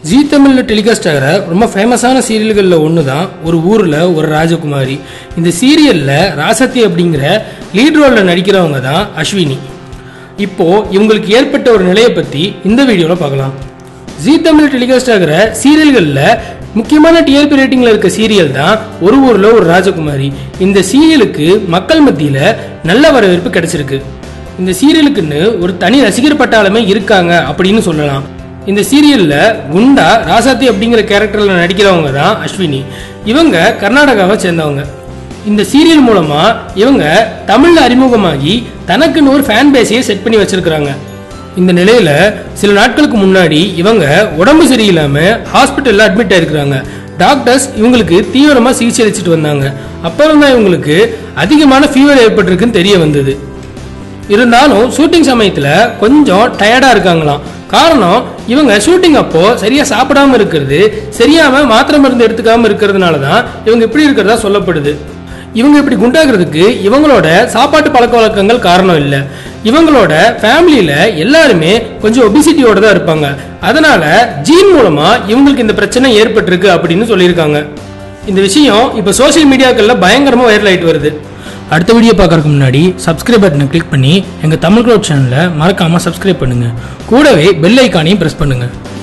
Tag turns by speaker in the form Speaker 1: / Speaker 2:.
Speaker 1: ஜீ தமிழில் டெலிகாஸ்ட் ஆகிற ரொம்ப ஃபேமஸான சீரியல்களில் ஒன்று தான் ஒரு ஊரில் ஒரு ராஜகுமாரி இந்த சீரியலில் ராசத்தி அப்படிங்கிற லீட் ரோலில் நடிக்கிறவங்க தான் அஸ்வினி இப்போ இவங்களுக்கு ஏற்பட்ட ஒரு நிலையை பற்றி இந்த வீடியோவில் பார்க்கலாம் ஜீ தமிழ் டெலிகாஸ்ட் ஆகிற சீரியல்களில் முக்கியமான டிஆர்பி ரேட்டிங்கில் இருக்க சீரியல் தான் ஒரு ஊரில் ஒரு ராஜகுமாரி இந்த சீரியலுக்கு மக்கள் மத்தியில் நல்ல வரவேற்பு கிடைச்சிருக்கு இந்த சீரியலுக்குன்னு ஒரு தனி ரசிகர் பட்டாளமே இருக்காங்க அப்படின்னு சொல்லலாம் இந்த சீரியல்ல குண்டா ராசாத்தி அப்படிங்கிற கேரக்டர்ல நடிக்கிறவங்க தான் அஸ்வினி இவங்க கர்நாடகாவை சேர்ந்தவங்க இந்த சீரியல் மூலமா இவங்க தமிழ்ல அறிமுகமாகி தனக்குன்னு ஒரு ஃபேன் பேஸையே செட் பண்ணி வச்சிருக்காங்க இந்த நிலையில சில நாட்களுக்கு முன்னாடி இவங்க உடம்பு சரியில்லாம ஹாஸ்பிட்டல்ல அட்மிட் ஆயிருக்கிறாங்க டாக்டர்ஸ் இவங்களுக்கு தீவிரமா சிகிச்சை அளிச்சிட்டு வந்தாங்க அப்புறம் தான் இவங்களுக்கு அதிகமான ஃபீவர் ஏற்பட்டிருக்குன்னு தெரிய வந்தது இருந்தாலும் ஷூட்டிங் சமயத்துல கொஞ்சம் டயர்டா இருக்காங்களாம் காரணம் இவங்க ஷூட்டிங் அப்போ சரியா சாப்பிடாம இருக்கிறது சரியாம மாத்திரை மருந்து எடுத்துக்காம இருக்கிறதுனால தான் இவங்க இப்படி இருக்கிறதா சொல்லப்படுது இவங்க இப்படி குண்டாகிறதுக்கு இவங்களோட சாப்பாட்டு பழக்க வழக்கங்கள் காரணம் இல்லை இவங்களோட ஃபேமிலியில எல்லாருமே கொஞ்சம் ஒபிசிட்டியோட தான் இருப்பாங்க அதனால ஜீன் மூலமா இவங்களுக்கு இந்த பிரச்சனை ஏற்பட்டிருக்கு அப்படின்னு சொல்லியிருக்காங்க இந்த விஷயம் இப்போ சோஷியல் மீடியாக்கள்ல பயங்கரமா வைரல் ஆயிட்டு வருது அடுத்த வீடியோ பார்க்கறதுக்கு முன்னாடி சப்ஸ்கிரைப் பட்டனை கிளிக் பண்ணி எங்கள் தமிழ் க்ளோட் சேனலை மறக்காமல் சப்ஸ்கிரைப் பண்ணுங்கள் கூடவே பெல் ஐக்கானையும் ப்ரெஸ் பண்ணுங்கள்